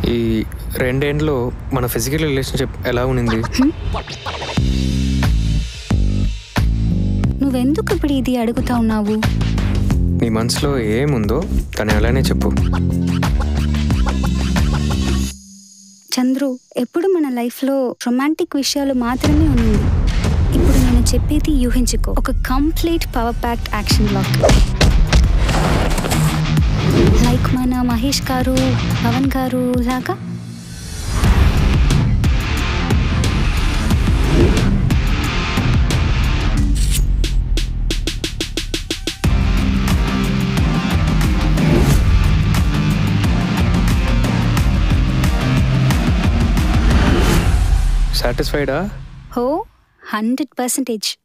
ఈ రెండేండ్లో మన physical relationship ఎలా ఉన్నింది నువ్వెందుకు ఇప్పుడు ఇది అడుగుతా ఉన్నావు నీ మనసులో ఏముందో తను అలానే చెప్పు చంద్రు ఎప్పుడు మన లైఫ్లో రొమాంటిక్ విషయాలు మాత్రమే ఉంది ఇప్పుడు నేను చెప్పేది యూహించుకో ఒక complete power packed action block లైక్ మన మహేష్ గారు పవన్ గారు లాగా సాటిస్ఫైడా హో హండ్రెడ్ పర్సెంటేజ్